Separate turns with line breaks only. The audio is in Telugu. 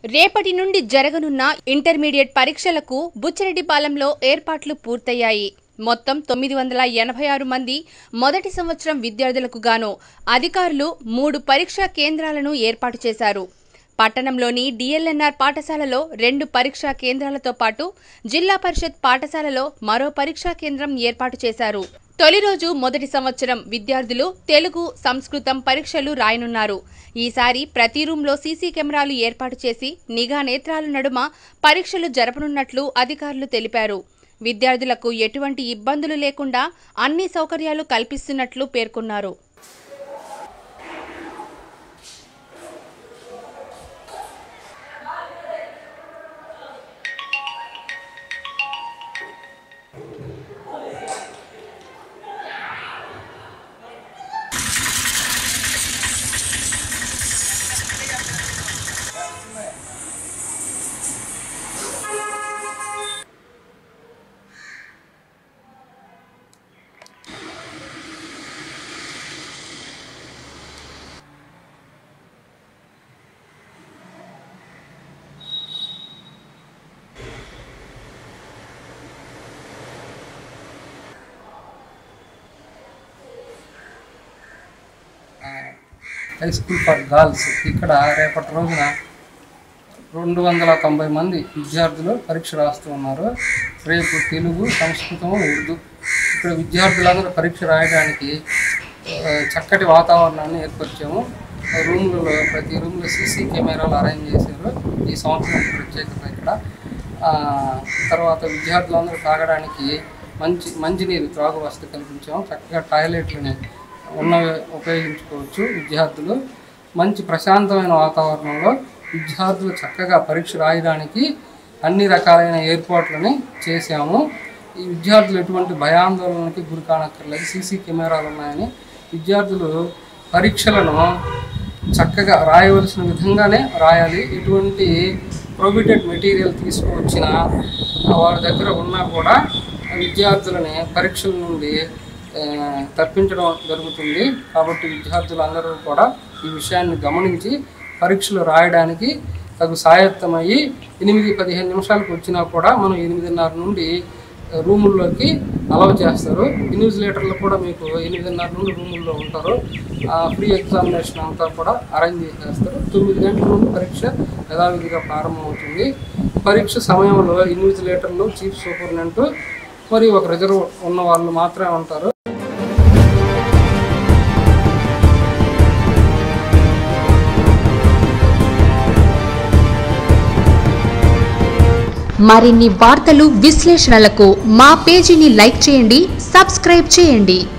రేపటి నుండి జరగనున్న ఇంటర్మీడియట్ పరీక్షలకు బుచ్చిరెడ్డిపాలెంలో ఏర్పాట్లు పూర్తయ్యాయి మొత్తం తొమ్మిది వందల ఎనభై ఆరు మంది మొదటి సంవత్సరం విద్యార్థులకు గాను అధికారులు మూడు పరీక్షా కేంద్రాలను ఏర్పాటు చేశారు పట్టణంలోని డిఎల్ఎన్ఆర్ పాఠశాలలో రెండు పరీక్షా కేంద్రాలతో పాటు జిల్లా పరిషత్ పాఠశాలలో మరో పరీక్షా కేంద్రం ఏర్పాటు చేశారు తొలి రోజు మొదటి సంవత్సరం విద్యార్థులు తెలుగు సంస్కృతం పరీక్షలు రాయనున్నారు ఈసారి ప్రతి రూంలో సీసీ కెమెరాలు ఏర్పాటు చేసి నిఘా నేత్రాల నడుమ పరీక్షలు జరపనున్నట్లు అధికారులు తెలిపారు విద్యార్థులకు ఎటువంటి ఇబ్బందులు లేకుండా అన్ని సౌకర్యాలు కల్పిస్తున్నట్లు పేర్కొన్నారు
హై స్కూల్ ఫర్ గర్ల్స్ ఇక్కడ రేపటి రోజున రెండు వందల తొంభై మంది విద్యార్థులు పరీక్ష రాస్తూ ఉన్నారు రేపు తెలుగు సంస్కృతం ఉర్దూ ఇక్కడ విద్యార్థులందరూ పరీక్ష రాయడానికి ఆ, చక్కటి వాతావరణాన్ని ఏర్పరిచాము రూమ్లలో ప్రతి రూమ్లో సీసీ కెమెరాలు అరేంజ్ చేశారు ఈ సంవత్సరం ప్రత్యేకత ఇక్కడ ఆ, తర్వాత విద్యార్థులందరూ తాగడానికి మంచి మంచినీరు త్రాగు వసతి కల్పించాము చక్కగా టాయిలెట్లని ఉన్నవి ఉపయోగించుకోవచ్చు విద్యార్థులు మంచి ప్రశాంతమైన వాతావరణంలో విద్యార్థులు చక్కగా పరీక్ష రాయడానికి అన్ని రకాలైన ఏర్పాట్లని చేశాము ఈ విద్యార్థులు ఎటువంటి భయాందోళనకి గురి కానక్కర్లేదు సీసీ కెమెరాలు ఉన్నాయని విద్యార్థులు పరీక్షలను చక్కగా రాయవలసిన విధంగానే రాయాలి ఎటువంటి ప్రొబిటెడ్ మెటీరియల్ తీసుకువచ్చిన వారి దగ్గర ఉన్నా కూడా విద్యార్థులని పరీక్షల నుండి ఆ, తప్పించడం జరుగుతుంది కాబట్టి విద్యార్థులందరూ కూడా ఈ విషయాన్ని గమనించి పరీక్షలు రాయడానికి తగు సాయత్తమయ్యి ఎనిమిది పదిహేను నిమిషాలకు వచ్చినా కూడా మనం ఎనిమిదిన్నర నుండి రూముల్లోకి అలవ్ చేస్తారు ఇన్విజిలేటర్లు కూడా మీకు ఎనిమిదిన్నర నుండి రూముల్లో ఉంటారు ఫ్రీ ఎగ్జామినేషన్ అంతా కూడా అరేంజ్ చేసేస్తారు తొమ్మిది గంటల నుండి పరీక్ష యథావిధిగా ప్రారంభమవుతుంది పరీక్ష సమయంలో ఇన్విజిలేటర్లు చీఫ్ సూపరింటెండెంట్ మరియు ఒక రిజర్వ్ ఉన్న వాళ్ళు మాత్రమే ఉంటారు
మరిన్ని వార్తలు విశ్లేషణలకు మా పేజీని లైక్ చేయండి సబ్స్క్రైబ్ చేయండి